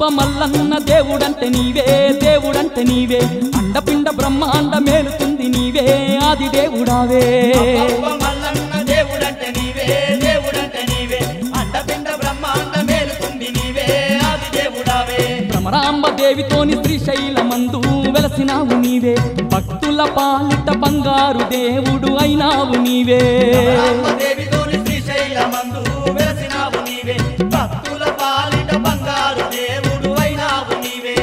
మల్లన్న దేవుడంటే నీవే దేవుడంటే నీవే అండపిండ బ్రహ్మాండ మేలుతుంది నీవే ఆది దేవుడావే అబ్బబ్బ మల్లన్న దేవుడంటే నీవే దేవుడంటే నీవే అండపిండ బ్రహ్మాండ మేలుతుంది నీవే ఆది దేవుడావే భ్రమరాంబ దేవితోని శ్రీశైలమందు వెలసినావు నీవే భక్తుల పాలిట బంగారు దేవుడు అయినావు నీవే దేవితోని శ్రీశైలమందు వెలసినావు నీవే భక్తుల పాలిట బంగారు దేవుడు అయినావు నీవే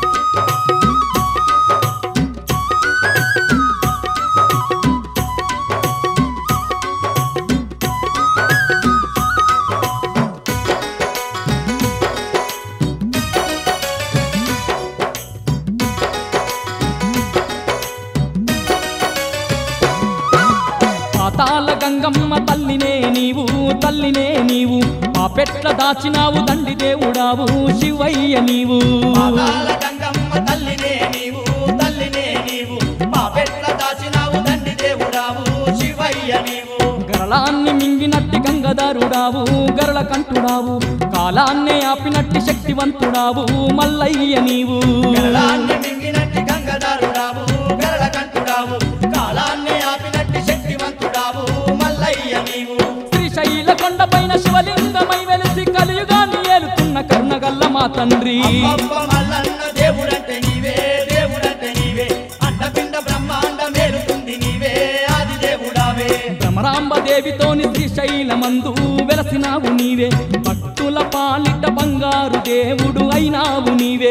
పాతాల గంగమ్మ తల్లినే నీవు తల్లినే నీవు ఆ పెట్ల దాచినావు దండి దేవుడావు శివయ్య నీవు పాతాళ గంగమ్మ తల్లినే నీవు తల్లినే నీవు మా పెట్ల దాచినావు తండ్రి దేవుడావు శివయ్య నీవు గరళాన్ని మింగినట్టి గంగధరుడావు గరళ కంటుడావు కాలాన్నే ఆపినట్టి శక్తివంతుడావు మల్లయ్య నీవు గరళాన్ని మింగినట్టి గంగధరుడావు గరళ కంటుడావు కాలాన్ని ఆపినట్టి శక్తివంతుడావు మల్లయ్య నీవు శ్రీశైల కొండపైన శివలింగమై వెలిసి కలియుగాన్ని ఏలుతున్న కర్ణగల్ల మా తండ్రి అబ్బబ్బ మల్లన్న దేవుడంటే నీవే దేవుడంటే నీవే అండపిండ బ్రహ్మాండ మేలుతుంది నీవే ఆది దేవుడావే భ్రమరాంబ దేవితోని శ్రీశైలమందు వెలసినావు నీవే భక్తుల పాలిట బంగారు దేవుడు అయినావు నీవే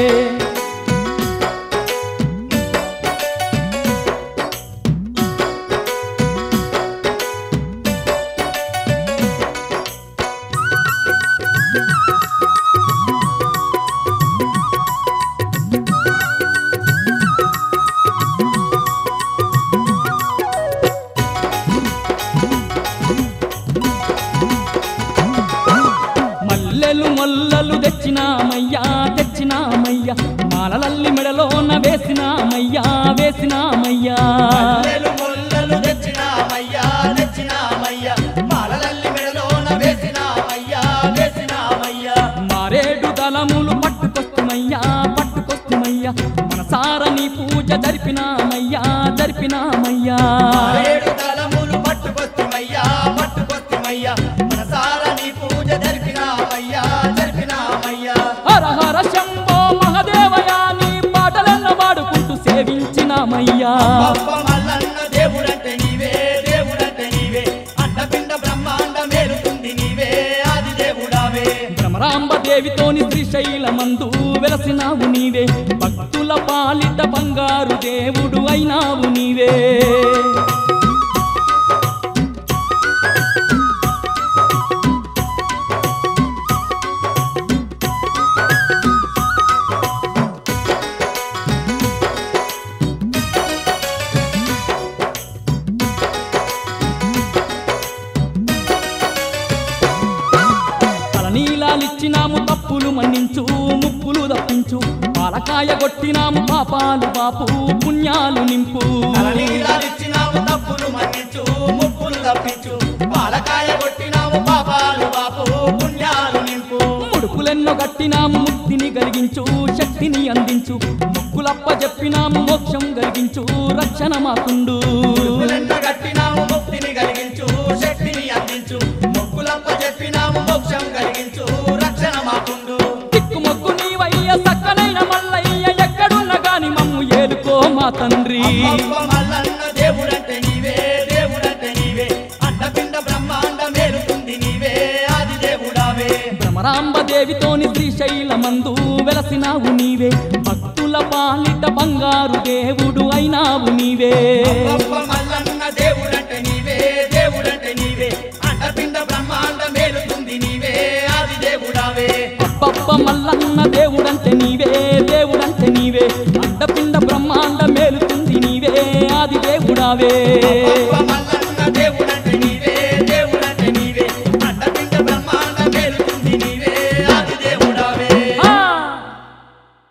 మల్లెలు మొల్లలు తెచ్చినామయ్యా తెచ్చినామయ్యా మాలలల్లి మెడలోన వేసినామయ్యా వేసినామయ్యా మల్లెలు ముల్లలు తెచ్చినామయ్యా తెచ్చినామయ్యా మాలలల్లి మెడలోన వేసినామయ్యా వేసినామయ్యా మారేడు దళములు పట్టుకొస్తుమయ్యా పట్టుకొస్తుమయ్యా మనసార నీ పూజ జరిపినామయ్యా జరిపినామయ్యా ఏడు తలములు పట్టుకొస్తుమయ్యా పట్టుకొస్తుమయ్యా మనసార నీ పూజ జరిపినామయ్యా జరిపినామయ్యా హర హర శంభో మహదేవయా నీ పాటలెన్న పాడుకుంటూ సేవించినామయ్యా అబ్బ మల్లన్న దేవుడంటే నీవే దేవుడంటే నీవే అండపిండ బ్రహ్మాండ మేలుతుంది నీవే ఆది దేవుడావే భ్రమరాంబ దేవితోని శ్రీశైలమందు వెలసినావు నీవే భక్తుల పాలిట బంగారు దేవుడు అయినావు నీవే తలనీలాలిచ్చినాము తప్పులు మన్నించు ముప్పులు తప్పించు పాలకాయ కొట్టినాము పాపాలు బాపు పుణ్యాలు నింపు తలనీలాలిచ్చినావు తప్పులు మన్నించు ముప్పులు తప్పించు పాలకాయ కొట్టినావు పాపాలు బాపు పుణ్యాలు నింపు ముడుపులెన్నో కట్టినాము ముక్తిని కలిగించు శక్తిని అందించు మొక్కులప్ప చెప్పినాము మోక్షం కలిగించు రక్షణ మాకుండు మొక్కులెంత కట్టినాము ముక్తిని కలిగించు శక్తిని అందించు మొక్కులంప చెప్పినాము మోక్షం కలిగించు రక్షణ మాకుండు దిక్కు మొక్కు నీవయ్య సక్కనైన మల్లయ్య ఎక్కడున్న గాని మమ్ము ఏలుకో మా తండ్రి అబ్బ మల్లన్న దేవుడంటే నీవే దేవుడంటే నీవే అండపిండ బ్రహ్మాండ మేలుతుంది నీవే ఆది దేవుడావే భ్రమరాంబ దేవితోని శ్రీశైలమందు వెలసినావు నీవే భక్తుల పాలిట బంగారు దేవుడు అయినావు నీవే అబ్బ మల్లన్న దేవుడంటే నీవే దేవుడంటే నీవే అండపిండ బ్రహ్మాండ మేలుతుంది నీవే ఆది దేవుడావే అబ్బబ్బ మల్లన్న దేవుడంటే నీవే దేవుడంటే నీవే అండపిండ బ్రహ్మాండ మేలుతుంది నీవే ఆది దేవుడావే అబ్బ మల్లన్న దేవుడంటే నీవే దేవుడంటే నీవే అండపిండ బ్రహ్మాండ మేలుతుంది నీవే